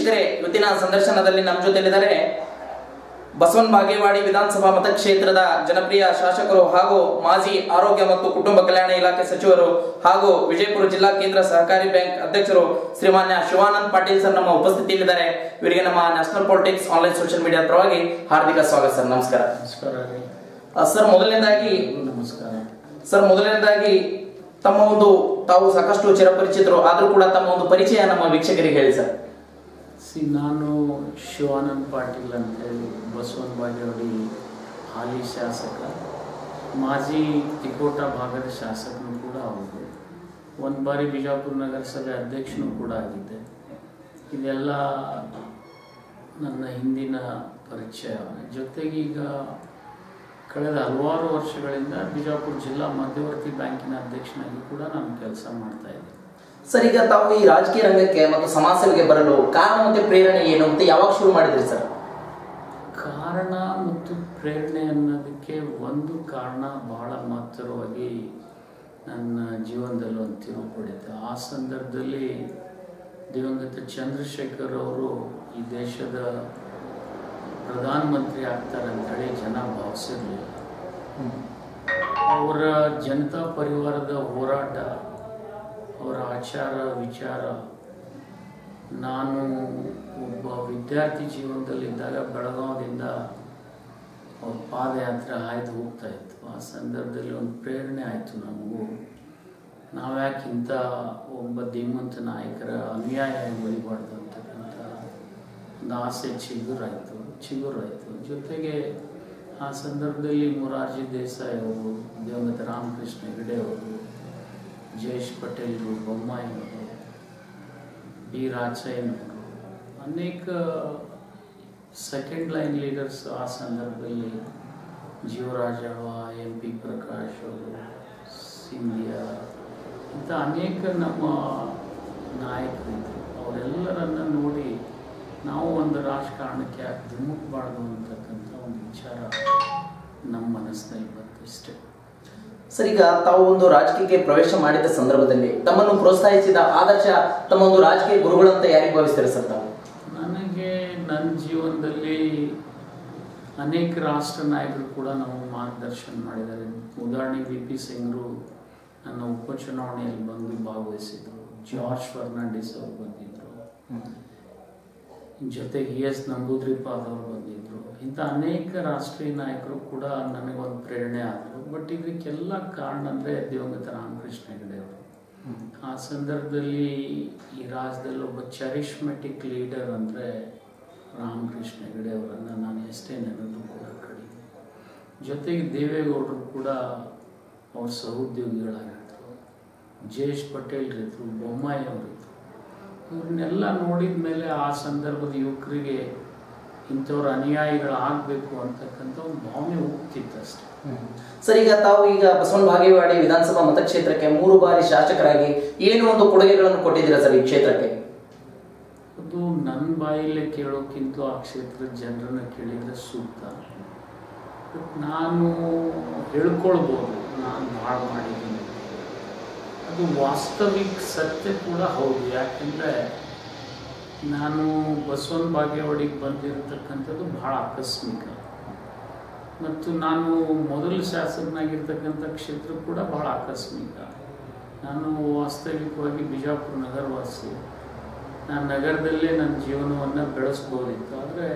ವೀಕ್ಷಕರೇ ಇವತ್ತಿನ ಸಂದರ್ಶನದಲ್ಲಿ ನಮ್ಮ ಜೊತೆಲಿದ್ದಾರೆ ಬಸವನ್ ಬಾಗೇವಾಡಿ ವಿಧಾನಸಭಾ ಮತಕ್ಷೇತ್ರದ ಜನಪ್ರಿಯ ಶಾಸಕರು ಹಾಗೂ ಮಾಜಿ ಆರೋಗ್ಯ ಮತ್ತು ಕುಟುಂಬ ಕಲ್ಯಾಣ ಇಲಾಖೆ ಸಚಿವರು ಹಾಗೂ ವಿಜಯಪುರ ಜಿಲ್ಲಾ ಕೇಂದ್ರ ಸಹಕಾರಿ ಬ್ಯಾಂಕ್ ಅಧ್ಯಕ್ಷರು ಶ್ರೀಮಾನ್ಯ ಶಿವಾನಂದ್ ಪಾಟೀಲ್ ಸರ್ ನಮ್ಮ ಉಪಸ್ಥಿತಿಯಲ್ಲಿದ್ದಾರೆ ಇವರಿಗೆ ನಮ್ಮ national politics online social media ಪರವಾಗಿ ಹಾರ್ದಿಕ ಸ್ವಾಗತ ಸರ್ ನಮಸ್ಕಾರ ನಮಸ್ಕಾರ ರೀ ಆ, ಸರ್ ಮೊದಲನೇದಾಗಿ ನಮಸ್ಕಾರ ಸರ್ ಮೊದಲನೇದಾಗಿ ತಮ್ಮ ಒಂದು ತಾವು ಸಾಕಷ್ಟು ಚಿರಪರಿಚಿತರು ಆದ್ರೂ ಕೂಡ ತಮ್ಮ ಒಂದು ಪರಿಚಯ ನಮ್ಮ ವೀಕ್ಷಕರಿಗೆ ಹೇಳಿ ಸರ್ ಸಿ ನಾನು ಶಿವಾನಂದ್ ಪಾಟೀಲ್ ಅಂತೇಳಿ ಬಸವನ ಬಾಗೇವಾಡಿ ಹಾಲಿ ಶಾಸಕ ಮಾಜಿ ತಿಕೋಟ ಭಾಗದ ಶಾಸಕನು ಕೂಡ ಹೌದು ಒಂದು ಬಾರಿ ಬಿಜಾಪುರ ನಗರಸಭೆ ಅಧ್ಯಕ್ಷನೂ ಕೂಡ ಆಗಿದ್ದೆ ಇದೆಲ್ಲ ನನ್ನ ಹಿಂದಿನ ಪರಿಚಯ ಜೊತೆಗೆ ಈಗ ಕಳೆದ ಹಲವಾರು ವರ್ಷಗಳಿಂದ ಬಿಜಾಪುರ ಜಿಲ್ಲಾ ಮಧ್ಯವರ್ತಿ ಬ್ಯಾಂಕಿನ ಅಧ್ಯಕ್ಷನಾಗಿ ಕೂಡ ನಾನು ಕೆಲಸ ಮಾಡ್ತಾ ಇದ್ದೆ ಸರ್ ಈಗ ತಾವು ಈ ರಾಜಕೀಯ ರಂಗಕ್ಕೆ ಮತ್ತು ಸಮಾಜ ಸೇವೆಗೆ ಬರಲು ಕಾರಣ ಮತ್ತೆ ಪ್ರೇರಣೆ ಏನು ಅಂತ ಯಾವಾಗ ಶುರು ಮಾಡಿದ್ರಿ ಸರ್ ಕಾರಣ ಮತ್ತು ಪ್ರೇರಣೆ ಅನ್ನೋದಕ್ಕೆ ಒಂದು ಕಾರಣ ಬಹಳ ಮಹತ್ತರವಾಗಿ ನನ್ನ ಜೀವನದಲ್ಲಿ ಒಂದು ತಿರುವು ಪಡೆಯುತ್ತೆ ಆ ಸಂದರ್ಭದಲ್ಲಿ ದಿವಂಗತ ಚಂದ್ರಶೇಖರ್ ಅವರು ಈ ದೇಶದ ಪ್ರಧಾನಮಂತ್ರಿ ಆಗ್ತಾರೆ ಅಂತೇಳಿ ಜನ ಭಾವಿಸಿರಲಿಲ್ಲ ಅವರ ಜನತಾ ಪರಿವಾರದ ಹೋರಾಟ ಅವರ ಆಚಾರ ವಿಚಾರ ನಾನು ಒಬ್ಬ ವಿದ್ಯಾರ್ಥಿ ಜೀವನದಲ್ಲಿದ್ದಾಗ ಬೆಳಗಾವದಿಂದ ಅವ್ರ ಪಾದಯಾತ್ರೆ ಹಾಯ್ದು ಹೋಗ್ತಾ ಇತ್ತು ಆ ಸಂದರ್ಭದಲ್ಲಿ ಒಂದು ಪ್ರೇರಣೆ ಆಯಿತು ನಮಗೂ ನಾವ್ಯಾಕೆ ಇಂಥ ಒಬ್ಬ ಧೀಮಂತ ನಾಯಕರ ಅನ್ಯಾಯ ಬಳಿಬಾರ್ದು ಅಂತಕ್ಕಂಥ ಒಂದು ಆಸೆ ಚಿಗುರಾಯಿತು ಚಿಗುರಾಯಿತು ಜೊತೆಗೆ ಆ ಸಂದರ್ಭದಲ್ಲಿ ಮೊರಾರ್ಜಿ ದೇಸಾಯಿ ಅವರು ದಿವಂಗತ ರಾಮಕೃಷ್ಣ ಹೆಗಡೆ ಅವರು ಜಯೇಶ್ ಪಟೇಲ್ರು ಬೊಮ್ಮಾಯಿ ಅವರು ಬಿ ರಾಜಯ್ಯನವರು ಅನೇಕ ಸೆಕೆಂಡ್ ಲೈನ್ ಲೀಡರ್ಸ್ ಆ ಸಂದರ್ಭದಲ್ಲಿ ಜೀವರಾಜ ಎಂ ಪಿ ಪ್ರಕಾಶ್ ಅವರು ಸಿಂಧಿಯಾ ಇಂಥ ಅನೇಕ ನಮ್ಮ ನಾಯಕರಿದ್ದರು ಅವರೆಲ್ಲರನ್ನ ನೋಡಿ ನಾವು ಒಂದು ರಾಜಕಾರಣಕ್ಕೆ ಯಾಕೆ ಧುಮುಕ್ಬಾರ್ದು ಅಂತಕ್ಕಂಥ ಒಂದು ವಿಚಾರ ನಮ್ಮ ಮನಸ್ಸಿನಲ್ಲಿ ಬಂತು ಇಷ್ಟೇ ಸರ್ ಈಗ ತಾವು ಒಂದು ರಾಜಕೀಯಕ್ಕೆ ಪ್ರವೇಶ ಮಾಡಿದ ಸಂದರ್ಭದಲ್ಲಿ ತಮ್ಮನ್ನು ಪ್ರೋತ್ಸಾಹಿಸಿದ ಆದರ್ಶ ತಮ್ಮ ಒಂದು ರಾಜಕೀಯ ಗುರುಗಳು ಅಂತ ಯಾರಿಗೆ ಭಾವಿಸ್ತಾರೆ ಸರ್ ತಾವು ನನಗೆ ನನ್ನ ಜೀವನದಲ್ಲಿ ಅನೇಕ ರಾಷ್ಟ್ರ ನಾಯಕರು ಕೂಡ ನಾವು ಮಾರ್ಗದರ್ಶನ ಮಾಡಿದ್ದಾರೆ ಉದಾಹರಣೆಗೆ ವಿ ಪಿ ಸಿಂಗ್ರು ನನ್ನ ಉಪಚುನಾವಣೆಯಲ್ಲಿ ಬಂದು ಭಾಗವಹಿಸಿದ್ರು ಜಾರ್ಜ್ ಫರ್ನಾಂಡಿಸ್ ಅವರು ಬಂದಿದ್ರು ಜೊತೆಗೆ ಇ ಎಸ್ ನಂಬೂದ್ರಿಪಾದ್ ಅವರು ಬಂದಿದ್ರು ಇಂಥ ಅನೇಕ ರಾಷ್ಟ್ರೀಯ ನಾಯಕರು ಕೂಡ ನನಗೊಂದು ಪ್ರೇರಣೆ ಆದರು ಬಟ್ ಇದಕ್ಕೆಲ್ಲ ಕಾರಣ ಅಂದರೆ ದಿವಂಗತ ರಾಮಕೃಷ್ಣ ಹೆಗಡೆ ಅವರು ಆ ಸಂದರ್ಭದಲ್ಲಿ ಈ ರಾಜ್ಯದಲ್ಲಿ ಒಬ್ಬ ಚರಿಷ್ಮೆಟಿಕ್ ಲೀಡರ್ ಅಂದರೆ ರಾಮಕೃಷ್ಣ ಹೆಗಡೆ ಅವರನ್ನು ನಾನು ಎಷ್ಟೇ ನೆನೆದು ಕೂಡ ಕಡಿಮೆ ಜೊತೆಗೆ ದೇವೇಗೌಡರು ಕೂಡ ಅವ್ರ ಸಹೋದ್ಯೋಗಿಗಳಾಗಿದ್ರು ಜಯೇಶ್ ಪಟೇಲ್ ಇದ್ರು ಬೊಮ್ಮಾಯಿ ಅವರಿದ್ರು ಇವ್ರನ್ನೆಲ್ಲ ನೋಡಿದ ಮೇಲೆ ಆ ಸಂದರ್ಭದ ಯುವಕರಿಗೆ ಇಂಥವ್ರ ಅನುಯಾಯಿಗಳಾಗಬೇಕು ಅಂತಕ್ಕಂಥ ಒಂದು ಭಾವನೆ ಹೋಗ್ತಿತ್ತು ಅಷ್ಟೇ ಸರ್ ಈಗ ತಾವು ಈಗ ಬಸವನ ಬಾಗೇವಾಡಿ ವಿಧಾನಸಭಾ ಮತಕ್ಷೇತ್ರಕ್ಕೆ ಮೂರು ಬಾರಿ ಶಾಸಕರಾಗಿ ಏನು ಒಂದು ಕೊಡುಗೆಗಳನ್ನು ಕೊಟ್ಟಿದ್ದೀರಾ ಸರ್ ಈ ಕ್ಷೇತ್ರಕ್ಕೆ ಅದು ನನ್ನ ಬಾಯಲ್ಲೇ ಕೇಳೋಕ್ಕಿಂತ ಆ ಕ್ಷೇತ್ರದ ಜನರನ್ನ ಕೇಳಿದರೆ ಸೂಕ್ತ ಬಟ್ ನಾನು ಹೇಳ್ಕೊಳ್ಬೋದು ನಾನು ಭಾಳ ಮಾಡಿದ್ದೀನಿ ಅದು ವಾಸ್ತವಿಕ ಸತ್ಯ ಕೂಡ ಹೌದು ಯಾಕೆಂದರೆ ನಾನು ಬಸವನ ಬಾಗೇವಾಡಿಗೆ ಬಂದಿರತಕ್ಕಂಥದ್ದು ಭಾಳ ಆಕಸ್ಮಿಕ ಮತ್ತು ನಾನು ಮೊದಲು ಶಾಸಕನಾಗಿರ್ತಕ್ಕಂಥ ಕ್ಷೇತ್ರ ಕೂಡ ಭಾಳ ಆಕಸ್ಮಿಕ ನಾನು ವಾಸ್ತವಿಕವಾಗಿ ಬಿಜಾಪುರ ನಗರವಾಸಿ ನಾನು ನಗರದಲ್ಲೇ ನನ್ನ ಜೀವನವನ್ನು ಬೆಳೆಸ್ಬೋದಿತ್ತು ಆದರೆ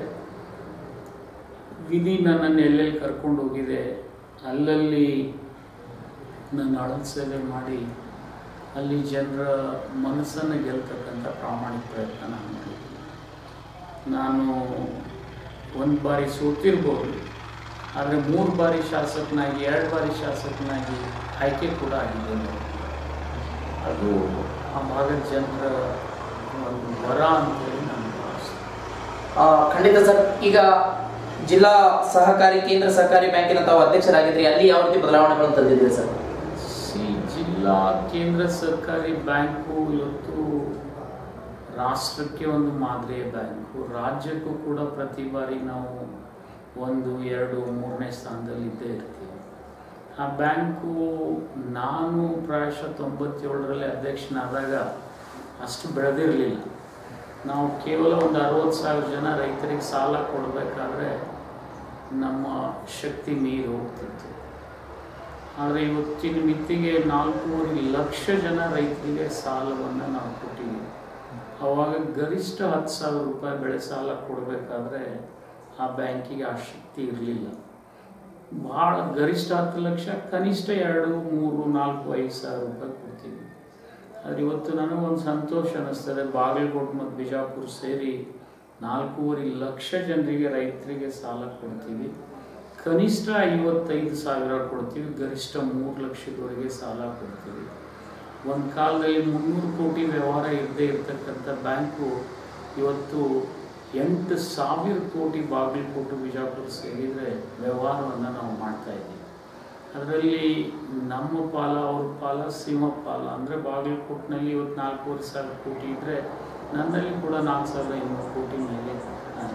ವಿಧಿ ನನ್ನನ್ನು ಎಲ್ಲೆಲ್ಲಿ ಕರ್ಕೊಂಡು ಹೋಗಿದೆ ಅಲ್ಲಲ್ಲಿ ನನ್ನ ಅಳದ ಸೇವೆ ಮಾಡಿ ಅಲ್ಲಿ ಜನರ ಮನಸ್ಸನ್ನು ಗೆಲ್ತಕ್ಕಂಥ ಪ್ರಾಮಾಣಿಕ ಪ್ರಯತ್ನ ನಾನು ಮಾಡಿದ್ದೀನಿ ನಾನು ಒಂದು ಬಾರಿ ಸೋತಿರ್ಬೋದು ಆದರೆ ಮೂರು ಬಾರಿ ಶಾಸಕನಾಗಿ ಎರಡು ಬಾರಿ ಶಾಸಕನಾಗಿ ಆಯ್ಕೆ ಕೂಡ ಆಗಿದ್ದೇನೆ ಅದು ಆ ಭಾಗದ ಜನರ ಒಂದು ವರ ಅಂತೇಳಿ ನಾನು ಭಾವಿಸ್ತೀನಿ ಆ, ಖಂಡಿತ ಸರ್ ಈಗ ಜಿಲ್ಲಾ ಸಹಕಾರಿ ಕೇಂದ್ರ ಸಹಕಾರಿ ಬ್ಯಾಂಕಿನ ತಾವು ಅಧ್ಯಕ್ಷರಾಗಿದ್ರಿ ಅಲ್ಲಿ ಯಾವ ರೀತಿ ಬದಲಾವಣೆಗಳನ್ನು ತಂದಿದ್ದೀರಿ ಸರ್ ಸಿ ಜಿಲ್ಲಾ ಕೇಂದ್ರ ಸರ್ಕಾರಿ ಬ್ಯಾಂಕು ಇವತ್ತು ರಾಷ್ಟ್ರಕ್ಕೆ ಒಂದು ಮಾದರಿಯ ಬ್ಯಾಂಕು ರಾಜ್ಯಕ್ಕೂ ಕೂಡ ಪ್ರತಿ ಬಾರಿ ನಾವು ಒಂದು ಎರಡು ಮೂರನೇ ಸ್ಥಾನದಲ್ಲಿ ಇದ್ದೇ ಇರ್ತೀವಿ ಆ ಬ್ಯಾಂಕು ನಾನು ಪ್ರಾಯಶಃ ತೊಂಬತ್ತೇಳರಲ್ಲಿ ಅಧ್ಯಕ್ಷನಾದಾಗ ಅಷ್ಟು ಬೆಳೆದಿರಲಿಲ್ಲ ನಾವು ಕೇವಲ ಒಂದು ಅರವತ್ತು ಸಾವಿರ ಜನ ರೈತರಿಗೆ ಸಾಲ ಕೊಡಬೇಕಾದ್ರೆ ನಮ್ಮ ಶಕ್ತಿ ಮೀರಿ ಹೋಗ್ತಿತ್ತು ಆದರೆ ಇವತ್ತಿನ ಮಿತಿಗೆ ನಾಲ್ಕೂವರೆ ಲಕ್ಷ ಜನ ರೈತರಿಗೆ ಸಾಲವನ್ನು ನಾವು ಕೊಟ್ಟಿದ್ದೀವಿ ಅವಾಗ ಗರಿಷ್ಠ ಹತ್ತು ಸಾವಿರ ರೂಪಾಯಿ ಬೆಳೆ ಸಾಲ ಕೊಡಬೇಕಾದ್ರೆ ಆ ಬ್ಯಾಂಕಿಗೆ ಆ ಶಕ್ತಿ ಇರಲಿಲ್ಲ ಭಾಳ ಗರಿಷ್ಠ ಹತ್ತು ಲಕ್ಷ ಕನಿಷ್ಠ ಎರಡು ಮೂರು ನಾಲ್ಕು ಐದು ಸಾವಿರ ರೂಪಾಯಿ ಕೊಡ್ತೀವಿ ಆದರೆ ಇವತ್ತು ನನಗೊಂದು ಸಂತೋಷ ಅನ್ನಿಸ್ತದೆ ಬಾಗಲಕೋಟೆ ಮತ್ತು ಬಿಜಾಪುರ ಸೇರಿ ನಾಲ್ಕೂವರೆ ಲಕ್ಷ ಜನರಿಗೆ ರೈತರಿಗೆ ಸಾಲ ಕೊಡ್ತೀವಿ ಕನಿಷ್ಠ ಐವತ್ತೈದು ಸಾವಿರ ಕೊಡ್ತೀವಿ ಗರಿಷ್ಠ ಮೂರು ಲಕ್ಷದವರೆಗೆ ಸಾಲ ಕೊಡ್ತೀವಿ ಒಂದು ಕಾಲದಲ್ಲಿ ಮುನ್ನೂರು ಕೋಟಿ ವ್ಯವಹಾರ ಇರದೇ ಇರತಕ್ಕಂಥ ಬ್ಯಾಂಕು ಇವತ್ತು ಎಂಟು ಸಾವಿರ ಕೋಟಿ ಬಾಗಲಕೋಟೆ ಬಿಜಾಪುರ ಸೇರಿದರೆ ವ್ಯವಹಾರವನ್ನು ನಾವು ಮಾಡ್ತಾ ಇದ್ದೀವಿ ಅದರಲ್ಲಿ ನಮ್ಮ ಪಾಲ ಅವ್ರ ಪಾಲ ಸಿಂಹ ಪಾಲ ಅಂದರೆ ಬಾಗಲಕೋಟ್ನಲ್ಲಿ ಇವತ್ತು ನಾಲ್ಕೂವರೆ ಸಾವಿರ ಕೋಟಿ ಇದ್ದರೆ ನನ್ನಲ್ಲಿ ಕೂಡ ನಾಲ್ಕು ಸಾವಿರದ ಇನ್ನೂರು ಕೋಟಿ ಮೇಲೆ ಇದೆ.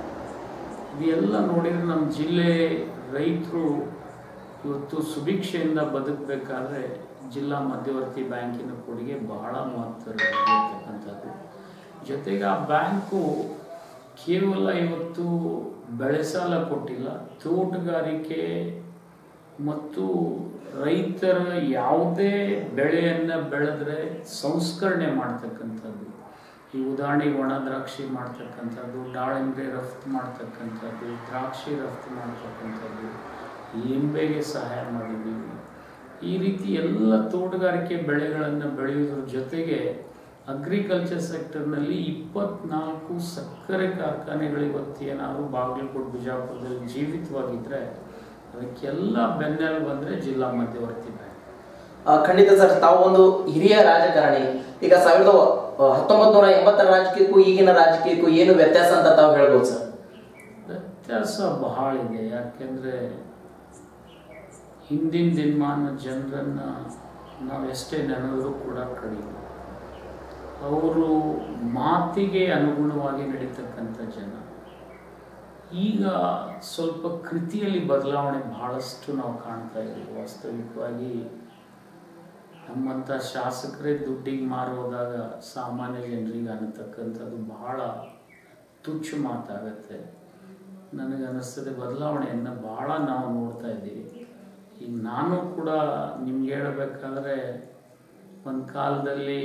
ಇದೆಲ್ಲ ನೋಡಿದರೆ ನಮ್ಮ ಜಿಲ್ಲೆ ರೈತರು ಇವತ್ತು ಸುಭಿಕ್ಷೆಯಿಂದ ಬದುಕಬೇಕಾದ್ರೆ ಜಿಲ್ಲಾ ಮಧ್ಯವರ್ತಿ ಬ್ಯಾಂಕಿನ ಕೊಡುಗೆ ಬಹಳ ಮಹತ್ವವಾಗಿರ್ತಕ್ಕಂಥದ್ದು ಜೊತೆಗೆ ಆ ಬ್ಯಾಂಕು ಕೇವಲ ಇವತ್ತು ಬೆಳೆ ಸಾಲ ಕೊಟ್ಟಿಲ್ಲ ತೋಟಗಾರಿಕೆ ಮತ್ತು ರೈತರ ಯಾವುದೇ ಬೆಳೆಯನ್ನು ಬೆಳೆದ್ರೆ ಸಂಸ್ಕರಣೆ ಮಾಡ್ತಕ್ಕಂಥದ್ದು ಈ ಉದಾಹರಣೆಗೆ ಒಣ ದ್ರಾಕ್ಷಿ ಮಾಡ್ತಕ್ಕಂಥದ್ದು ದಾಳಿಂಬೆ ರಫ್ತು ಮಾಡ್ತಕ್ಕಂಥದ್ದು ದ್ರಾಕ್ಷಿ ರಫ್ತು ಮಾಡ್ತಕ್ಕಂಥದ್ದು ಲಿಂಬೆಗೆ ಸಹಾಯ ಮಾಡಿದ್ದೀವಿ ಈ ರೀತಿ ಎಲ್ಲ ತೋಟಗಾರಿಕೆ ಬೆಳೆಗಳನ್ನು ಬೆಳೆಯೋದ್ರ ಜೊತೆಗೆ ಅಗ್ರಿಕಲ್ಚರ್ ಸೆಕ್ಟರ್ನಲ್ಲಿ ಇಪ್ಪತ್ನಾಲ್ಕು ಸಕ್ಕರೆ ಕಾರ್ಖಾನೆಗಳು ಇವತ್ತು ಏನಾದರೂ ಬಾಗಲಕೋಟೆ ಬಿಜಾಪುರದಲ್ಲಿ ಜೀವಿತವಾಗಿದ್ದರೆ ಅದಕ್ಕೆಲ್ಲ ಬೆನ್ನೆಲು ಬಂದರೆ ಜಿಲ್ಲಾ ಮಧ್ಯವರ್ತಿ ಬ್ಯಾಂಕ್ ಆ, ಖಂಡಿತ ಸರ್ ತಾವು ಒಂದು ಹಿರಿಯ ರಾಜಕಾರಣಿ ಈಗ ಸಾವಿರದ ಹತ್ತೊಂಬತ್ತು ನೂರ ಎಂಬತ್ತರ ರಾಜಕೀಯಕ್ಕೂ ಈಗಿನ ರಾಜಕೀಯಕ್ಕೂ ಏನು ವ್ಯತ್ಯಾಸ ಅಂತ ತಾವು ಹೇಳ್ಬೋದು ಸರ್ ವ್ಯತ್ಯಾಸ ಬಹಳ ಇದೆ ಯಾಕೆಂದರೆ ಹಿಂದಿನ ದಿನಮಾನ ಜನರನ್ನು ನಾವು ಎಷ್ಟೇ ನೆನೆದರೂ ಕೂಡ ಕಡಿಮೆ ಅವರು ಮಾತಿಗೆ ಅನುಗುಣವಾಗಿ ನಡೀತಕ್ಕಂಥ ಜನ ಈಗ ಸ್ವಲ್ಪ ಕೃತಿಯಲ್ಲಿ ಬದಲಾವಣೆ ಬಹಳಷ್ಟು ನಾವು ಕಾಣ್ತಾ ಇದ್ದೀವಿ ವಾಸ್ತವಿಕವಾಗಿ ನಮ್ಮಂಥ ಶಾಸಕರೇ ದುಡ್ಡಿಗೆ ಮಾರೋದಾಗ ಸಾಮಾನ್ಯ ಜನರಿಗೆ ಅನ್ನತಕ್ಕಂಥದ್ದು ಬಹಳ ತುಚ್ಛ ಮಾತಾಗತ್ತೆ ನನಗೆ ಅನ್ನಿಸ್ತದೆ ಬದಲಾವಣೆಯನ್ನು ಭಾಳ ನಾವು ನೋಡ್ತಾ ಇದ್ದೀವಿ ಈಗ ನಾನು ಕೂಡ ನಿಮ್ಗೆ ಹೇಳಬೇಕಾದ್ರೆ ಒಂದು ಕಾಲದಲ್ಲಿ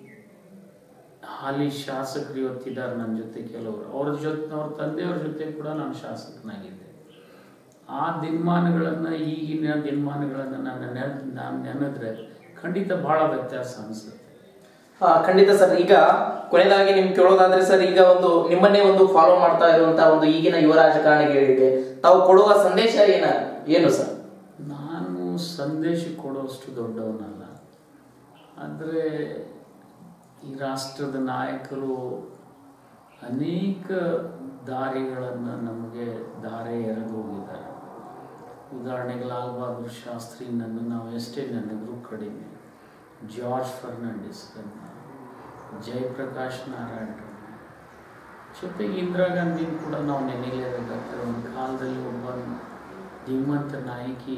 ಹಾಲಿ ಶಾಸಕರು ಇವತ್ತಿದ್ದಾರೆ ನನ್ನ ಜೊತೆ ಕೆಲವರು ಅವ್ರ ಜೊತೆ ಅವ್ರ ತಂದೆಯವ್ರ ಜೊತೆ ಕೂಡ ನಾನು ಶಾಸಕನಾಗಿದ್ದೆ ಆ ದಿನಮಾನಗಳನ್ನು ಈಗಿನ ದಿನಮಾನಗಳನ್ನು ನಾನು ನೆನ ನಾನು ನೆನೆದ್ರೆ ಖಂಡಿತ ಭಾಳ ವ್ಯತ್ಯಾಸ ಅನಿಸುತ್ತೆ ಆ, ಖಂಡಿತ ಸರ್ ಈಗ ಕೊನೆಯದಾಗಿ ನಿಮ್ ಕೇಳೋದಾದ್ರೆ ಸರ್ ಈಗ ಒಂದು ನಿಮ್ಮನ್ನೇ ಒಂದು ಫಾಲೋ ಮಾಡ್ತಾ ಇರುವಂತಹ ಒಂದು ಈಗಿನ ಯುವ ರಾಜಕಾರಣಿಗಳಿಗೆ ತಾವು ಕೊಡುವ ಸಂದೇಶ ಏನ ಏನು ಸರ್ ನಾನು ಸಂದೇಶ ಕೊಡೋಷ್ಟು ದೊಡ್ಡವನಲ್ಲ ಆದರೆ ಈ ರಾಷ್ಟ್ರದ ನಾಯಕರು ಅನೇಕ ದಾರಿಗಳನ್ನು ನಮಗೆ ದಾರೆ ಎರೆದು ಹೋಗಿದ್ದಾರೆ ಉದಾಹರಣೆಗೆ ಲಾಲ್ ಬಹದ್ದೂರ್ ಶಾಸ್ತ್ರಿನನ್ನು ನಾವು ಎಷ್ಟೇ ನೆನೆದರೂ ಕಡಿಮೆ ಜಾರ್ಜ್ ಫರ್ನಾಂಡಿಸ್ರನ್ನು ಜಯಪ್ರಕಾಶ್ ನಾರಾಯಣರನ್ನು ಜೊತೆಗೆ ಇಂದಿರಾ ಗಾಂಧಿನ ಕೂಡ ನಾವು ನೆನೆಯಲೇಬೇಕಾಗ್ತದೆ ಒಂದು ಕಾಲದಲ್ಲಿ ಒಬ್ಬ ಧೀಮಂತ ನಾಯಕಿ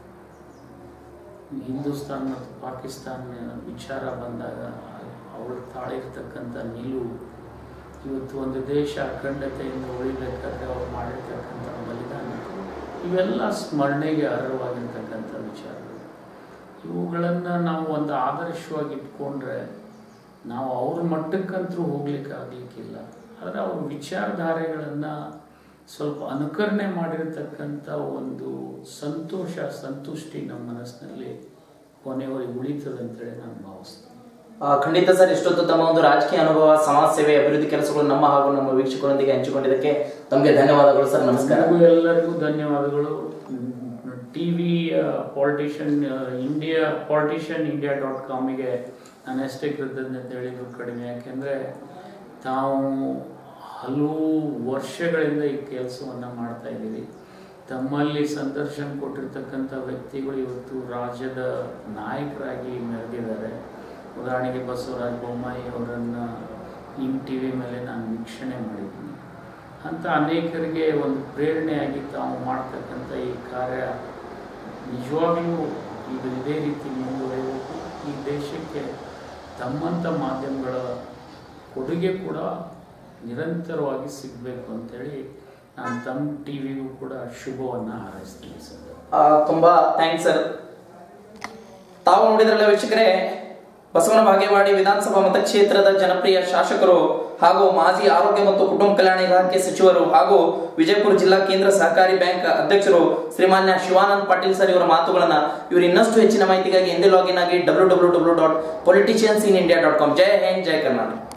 ಹಿಂದೂಸ್ತಾನ್ ಮತ್ತು ಪಾಕಿಸ್ತಾನ ವಿಚಾರ ಬಂದಾಗ ಅವಳು ತಾಳಿರ್ತಕ್ಕಂಥ ನಿಲುವು ಇವತ್ತು ಒಂದು ದೇಶ ಅಖಂಡತೆಯಿಂದ ಉಳಿಬೇಕಾದ್ರೆ ಅವ್ರು ಮಾಡಿರ್ತಕ್ಕಂಥ ಬಲಿದಾನ ಇವೆಲ್ಲ ಸ್ಮರಣೆಗೆ ಅರ್ಹವಾಗಿರ್ತಕ್ಕಂಥ ವಿಚಾರಗಳು ಇವುಗಳನ್ನು ನಾವು ಒಂದು ಆದರ್ಶವಾಗಿ ಇಟ್ಕೊಂಡ್ರೆ ನಾವು ಅವ್ರ ಮಟ್ಟಕ್ಕಂತೂ ಹೋಗ್ಲಿಕ್ಕೆ ಆಗಲಿಕ್ಕಿಲ್ಲ ಆದರೆ ಅವ್ರ ವಿಚಾರಧಾರೆಗಳನ್ನು ಸ್ವಲ್ಪ ಅನುಕರಣೆ ಮಾಡಿರ್ತಕ್ಕಂಥ ಒಂದು ಸಂತೋಷ ಸಂತುಷ್ಟಿ ನಮ್ಮ ಮನಸ್ಸಿನಲ್ಲಿ ಕೊನೆಯವರೆಗೆ ಉಳಿತದೆ ಅಂತೇಳಿ ನಾನು ಭಾವಿಸ್ತೇನೆ ಆ, ಖಂಡಿತ ಸರ್ ಇಷ್ಟೊತ್ತು ತಮ್ಮ ಒಂದು ರಾಜಕೀಯ ಅನುಭವ ಸಮಾಜ ಸೇವೆ ಅಭಿವೃದ್ಧಿ ಕೆಲಸಗಳು ನಮ್ಮ ಹಾಗೂ ನಮ್ಮ ವೀಕ್ಷಕರೊಂದಿಗೆ ಹಂಚಿಕೊಂಡಿದ್ದಕ್ಕೆ ತಮಗೆ ಧನ್ಯವಾದಗಳು ಸರ್ ನಮಸ್ಕಾರ ನಿಮಗೂ ಎಲ್ಲರಿಗೂ ಧನ್ಯವಾದಗಳು T V politician India politician India dot ಕಾಮಿಗೆ ನಾನು ಎಷ್ಟೇ ಕೃತಜ್ಞತೆ ಹೇಳಿದ್ರು ಕಡಿಮೆ ಯಾಕೆಂದರೆ ತಾವು ಹಲವು ವರ್ಷಗಳಿಂದ ಈ ಕೆಲಸವನ್ನು ಮಾಡ್ತಾ ಇದ್ದೀವಿ ತಮ್ಮಲ್ಲಿ ಸಂದರ್ಶನ ಕೊಟ್ಟಿರ್ತಕ್ಕಂಥ ವ್ಯಕ್ತಿಗಳು ಇವತ್ತು ರಾಜ್ಯದ ನಾಯಕರಾಗಿ ಮೆರೆದಿದ್ದಾರೆ ಉದಾಹರಣೆಗೆ ಬಸವರಾಜ ಬೊಮ್ಮಾಯಿ ಅವರನ್ನು ನಿಮ್ಮ ಟಿ ವಿ ಮೇಲೆ ನಾನು ವೀಕ್ಷಣೆ ಮಾಡಿದ್ದೀನಿ ಅಂತ ಅನೇಕರಿಗೆ ಒಂದು ಪ್ರೇರಣೆಯಾಗಿ ತಾವು ಮಾಡ್ತಕ್ಕಂಥ ಈ ಕಾರ್ಯ ನಿಜವಾಗ್ಲೂ ಇದು ಇದೇ ರೀತಿ ಮುಂದುವರಿಯಬೇಕು ಈ ದೇಶಕ್ಕೆ ತಮ್ಮಂಥ ಮಾಧ್ಯಮಗಳ ಕೊಡುಗೆ ಕೂಡ ನಿರಂತರವಾಗಿ ಸಿಗಬೇಕು ಅಂತೇಳಿ ನಾನು ತಮ್ಮ ಟಿ ವಿಗೂ ಕೂಡ ಶುಭವನ್ನು ಹಾರೈಸ್ತೀನಿ ಸರ್ ಆ, ತುಂಬಾ ಥ್ಯಾಂಕ್ಸ್ ಸರ್ ತಾವು ನೋಡಿದ್ರಲ್ಲ ವೀಕ್ಷಕರೇ ಬಸವನ ಬಾಗೇವಾಡಿ ವಿಧಾನಸಭಾ ಮತಕ್ಷೇತ್ರದ ಜನಪ್ರಿಯ ಶಾಸಕರು ಹಾಗೂ ಮಾಜಿ ಆರೋಗ್ಯ ಮತ್ತು ಕುಟುಂಬ ಕಲ್ಯಾಣ ಇಲಾಖೆ ಸಚಿವರು ಹಾಗೂ ವಿಜಯಪುರ ಜಿಲ್ಲಾ ಕೇಂದ್ರ ಸಹಕಾರಿ ಬ್ಯಾಂಕ್ ಅಧ್ಯಕ್ಷರು ಶ್ರೀಮಾನ್ಯ ಶಿವಾನಂದ್ ಪಾಟೀಲ್ ಸರ್ ಇವರ ಮಾತುಗಳನ್ನ ಇವರು ಇನ್ನಷ್ಟು ಹೆಚ್ಚಿನ ಮಾಹಿತಿಗಾಗಿ ಎಂದೇ ಲಾಗಿನ್ ಆಗಿ W W W dot politicians in India dot com ಜೈ ಹಿಂದ್ ಜೈ ಕರ್ನಾಟಕ